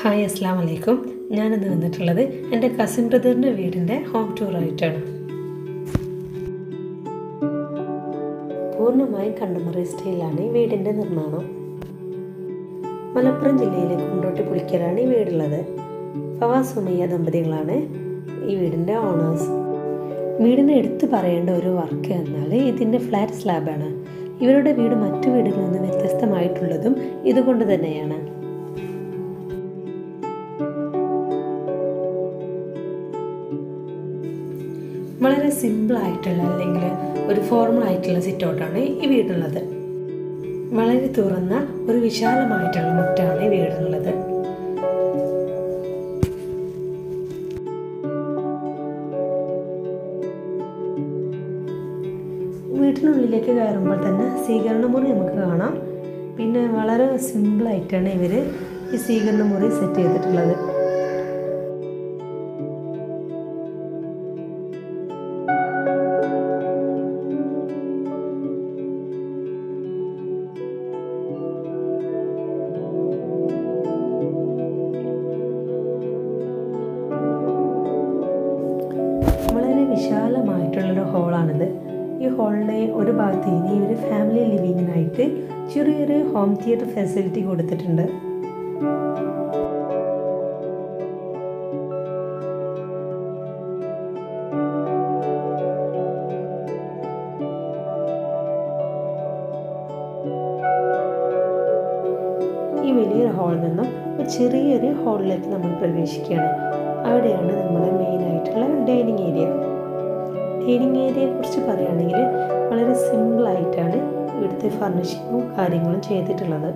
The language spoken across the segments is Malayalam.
ഹായ് അസ്സാം വലൈക്കും ഞാനിന്ന് വന്നിട്ടുള്ളത് എൻ്റെ കസിൻ ബ്രദറിൻ്റെ വീടിൻ്റെ ഹോം ടൂറായിട്ടാണ് പൂർണ്ണമായും കണ്ടമറി സ്റ്റൈലാണ് ഈ വീടിൻ്റെ നിർമ്മാണം മലപ്പുറം ജില്ലയിലെ കുണ്ടോട്ടി പുളിക്കലാണ് ഈ വീടുള്ളത് ഫവാസ് സുമയ്യ ദമ്പതികളാണ് ഈ വീടിൻ്റെ ഓണേഴ്സ് വീടിന് എടുത്തു പറയേണ്ട ഒരു വർക്ക് എന്നാൽ ഇതിൻ്റെ ഫ്ലാറ്റ് സ്ലാബാണ് ഇവരുടെ വീട് മറ്റു വീടുകളിൽ നിന്ന് വ്യത്യസ്തമായിട്ടുള്ളതും ഇതുകൊണ്ട് തന്നെയാണ് വളരെ സിമ്പിൾ ആയിട്ടുള്ള അല്ലെങ്കിൽ ഒരു ഫോർമൽ ആയിട്ടുള്ള സിറ്റ് ഔട്ടാണ് ഈ വീടുള്ളത് വളരെ തുറന്ന ഒരു വിശാലമായിട്ടുള്ള മുറ്റാണ് ഈ വീടുള്ളത് വീട്ടിനുള്ളിലേക്ക് കയറുമ്പോൾ തന്നെ സ്വീകരണ മുറി നമുക്ക് കാണാം പിന്നെ വളരെ സിമ്പിളായിട്ടാണ് ഇവർ ഈ സ്വീകരണ മുറി സെറ്റ് ചെയ്തിട്ടുള്ളത് വളരെ വിശാലമായിട്ടുള്ളൊരു ഹോളാണിത് ഈ ഹോളിൻ്റെ ഒരു ഭാഗത്ത് ഇനി ഒരു ഫാമിലി ലിവിങ്ങിനായിട്ട് ചെറിയൊരു ഹോം തിയേറ്റർ ഫെസിലിറ്റി കൊടുത്തിട്ടുണ്ട് ഈ വലിയൊരു ഹാളിൽ നിന്നും ഒരു ചെറിയൊരു ഹാളിലേക്ക് നമ്മൾ പ്രവേശിക്കുകയാണ് അവിടെയാണ് നമ്മുടെ മെയിൻ ആയിട്ടുള്ള ഡൈനിങ് ഏരിയ ഡൈനിങ് ഏരിയയെ കുറിച്ച് പറയുകയാണെങ്കിൽ വളരെ സിമ്പിളായിട്ടാണ് ഇവിടുത്തെ ഫർണിഷിങ്ങും കാര്യങ്ങളും ചെയ്തിട്ടുള്ളത്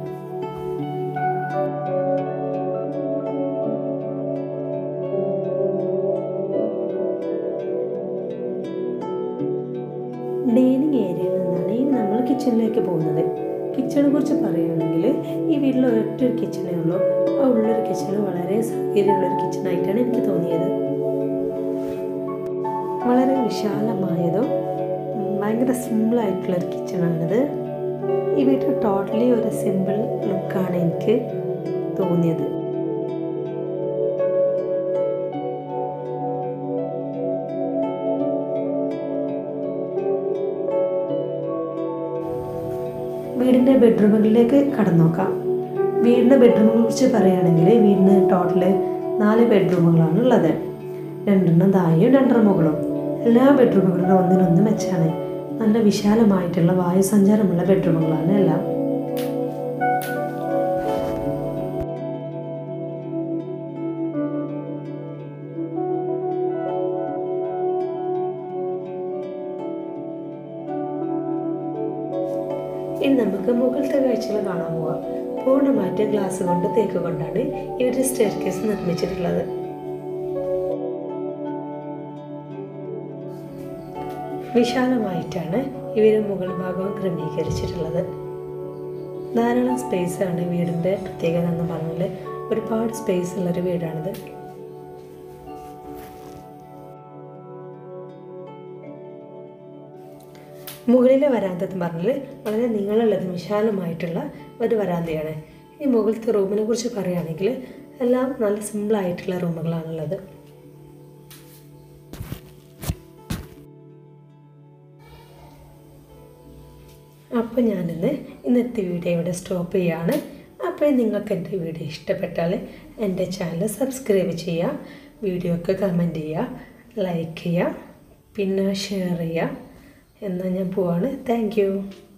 ഡൈനിങ് ഏരിയയിൽ നിന്നാണ് ഇനി നമ്മൾ കിച്ചണിലേക്ക് പോകുന്നത് കിച്ചണിനെ കുറിച്ച് പറയുകയാണെങ്കിൽ ഈ വീട്ടിൽ ഒരൊറ്റ ഒരു കിച്ചണേ ഉള്ളൂ ആ ഉള്ളൊരു കിച്ചൺ വളരെ സൗകര്യമുള്ളൊരു കിച്ചണായിട്ടാണ് എനിക്ക് തോന്നിയത് വളരെ വിശാലമായതും ഭയങ്കര സിമ്പിളായിട്ടുള്ളൊരു കിച്ചണാണിത് ഈ വീട്ടിൽ ടോട്ടലി ഒരു സിമ്പിൾ ലുക്കാണ് എനിക്ക് തോന്നിയത് വീടിൻ്റെ ബെഡ്റൂമുകളിലേക്ക് കടന്നു നോക്കാം വീടിൻ്റെ ബെഡ്റൂമിനെ കുറിച്ച് പറയുകയാണെങ്കിൽ വീടിന് ടോട്ടൽ നാല് ബെഡ്റൂമുകളാണ് ഉള്ളത് രണ്ടെണ്ണം താഴെയും രണ്ടെണ്ണം മുകളും എല്ലാ ബെഡ്റൂമുകളും ഒന്നിനൊന്ന് മെച്ചാണ് നല്ല വിശാലമായിട്ടുള്ള വായുസഞ്ചാരമുള്ള ബെഡ്റൂമുകളാണ് എല്ലാം ഇനി നമുക്ക് മുകളിലത്തെ കാഴ്ചകൾ കാണാൻ പോവാം പൂർണ്ണമായിട്ട് ഗ്ലാസ് കൊണ്ട് തേക്ക് കൊണ്ടാണ് ഇവർ സ്റ്റെയർ കേസ് നിർമ്മിച്ചിട്ടുള്ളത് വിശാലമായിട്ടാണ് ഇവർ മുകൾ ഭാഗം ക്രമീകരിച്ചിട്ടുള്ളത് ധാരാളം സ്പേസ് ആണ് വീടിൻ്റെ പ്രത്യേകത എന്ന് പറഞ്ഞാൽ ഒരുപാട് സ്പേസ് ഉള്ളൊരു വീടാണിത് മുകളിലെ വരാന്ത എന്ന് പറഞ്ഞാൽ വളരെ നീളമുള്ളതും വിശാലമായിട്ടുള്ള ഒരു വരാന്തയാണ് ഈ മുകളിലത്തെ റൂമിനെ കുറിച്ച് പറയുകയാണെങ്കിൽ എല്ലാം നല്ല സിമ്പിളായിട്ടുള്ള റൂമുകളാണുള്ളത് അപ്പോൾ ഞാനിന്ന് ഇന്നത്തെ വീഡിയോ ഇവിടെ സ്റ്റോപ്പ് ചെയ്യുകയാണ് അപ്പോൾ നിങ്ങൾക്ക് എൻ്റെ വീഡിയോ ഇഷ്ടപ്പെട്ടാൽ എൻ്റെ ചാനൽ സബ്സ്ക്രൈബ് ചെയ്യുക വീഡിയോ ഒക്കെ കമൻറ്റ് ചെയ്യുക ലൈക്ക് ചെയ്യുക പിന്നെ ഷെയർ ചെയ്യുക എന്നാൽ ഞാൻ പോവാണ് താങ്ക്